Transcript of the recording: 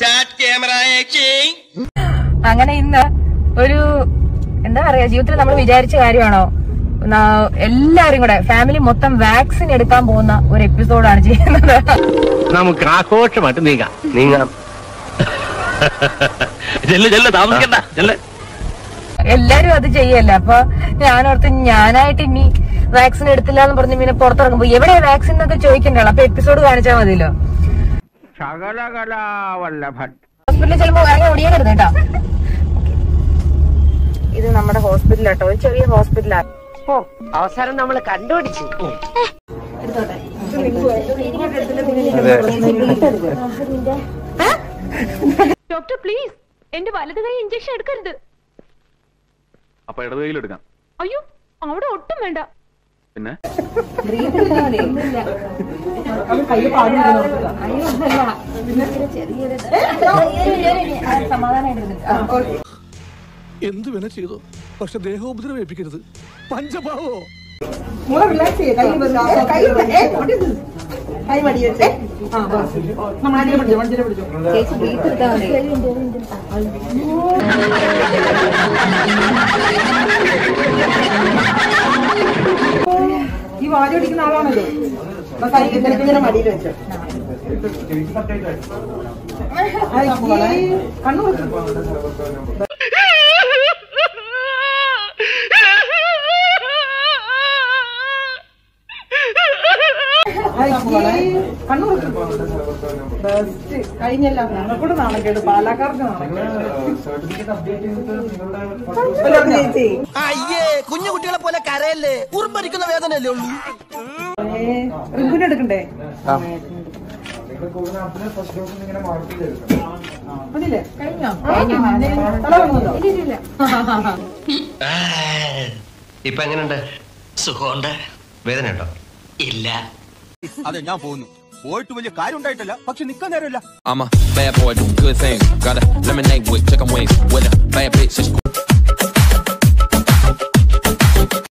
Start camera action അങ്ങനെ ഇന്ന് ഒരു എന്താ പറയാ ജീവിതത്തിൽ നമ്മൾ വിചാരിച്ച കാര്യമാണോ ന- എല്ലാവരും കൂടെ ഫാമിലി മൊത്തം വാക്സിൻ എടുക്കാൻ പോകുന്ന ഒരു എപ്പിസോഡാണ് ചെയ്യുന്നത് നമുക്ക് ആഘോഷമായിട്ട് നീങ്ങാം നീങ്ങാം ചെല്ല് ചെല്ല് താമസിക്കണ്ട ചെല്ല് എല്ലാരും അത് ചെയ്യല്ല അപ്പൊ ഞാനോർത്ത് ഞാനായിട്ട് ഇനി വാക്സിൻ എടുത്തില്ല എന്ന് പറഞ്ഞ് പിന്നെ പുറത്തിറങ്ങുമ്പോ എവിടെയാ വാക്സിൻ എന്നൊക്കെ ചോദിക്കണ്ടല്ലോ അപ്പൊ എപ്പിസോഡ് കാണിച്ചാൽ മതിയല്ലോ സകലകലാവല്ലഭൻ ഹോസ്പിറ്റലിൽ ചെല്ലുമ്പോ ഇറങ്ങി ഓടിയരുത് കേട്ടോ ഇത് നമ്മുടെ ഹോസ്പിറ്റലാട്ടോ ഒരു ചെറിയ ഹോസ്പിറ്റലാണ് ഓ അവസാനം നമ്മൾ കണ്ടുപിടിച്ചു ഡോക്ടർ പ്ലീസ് എന്റെ വലത് കൈ ഇഞ്ചക്ഷൻ എടുക്കരുത് അപ്പൊ ഇടത് കയ്യിലെടുക്കാം അയ്യോ അവിടെ ഒട്ടും വേണ്ട പിന്നെ എന്തു വേണ ചെയ്തു പക്ഷെ ദേഹോപദ്രവം ഏൽപ്പിക്കരുത് പഞ്ചഭാവോ ഈ വാരി അടിക്കുന്ന ആളാണല്ലോ അപ്പൊ കൈ ഇങ്ങനെ മടിയിൽ വെച്ചോ കണ്ണു കണ്ണു ബെസ്റ്റ് കഴിഞ്ഞല്ല ഞങ്ങൾക്കൂടെ നാണക്കേട് പാലക്കാർക്ക് നാണക്കേട് അയ്യേ കുഞ്ഞു കുട്ടികളെ പോലെ കരയല്ലേ ഉറുമ്പരിക്കുന്ന വേദനയല്ലേ ഉള്ളൂ റിബിൻ എടുക്കണ്ടേ അതില്ലേ കഴിഞ്ഞോ തല വന്നല്ലോ ഇപ്പൊ എങ്ങനെയുണ്ട് സുഖമുണ്ട് വേദന ഉണ്ടോ ഇല്ല അതെ ഞാൻ പോകുന്നു പോയിട്ട് വലിയ കാര്യം ഉണ്ടായിട്ടില്ല പക്ഷെ നിക്കാൻ നേരമില്ല I'm a bad boy, do good things. Got a lemonade with chicken wings with a bad bitch. That's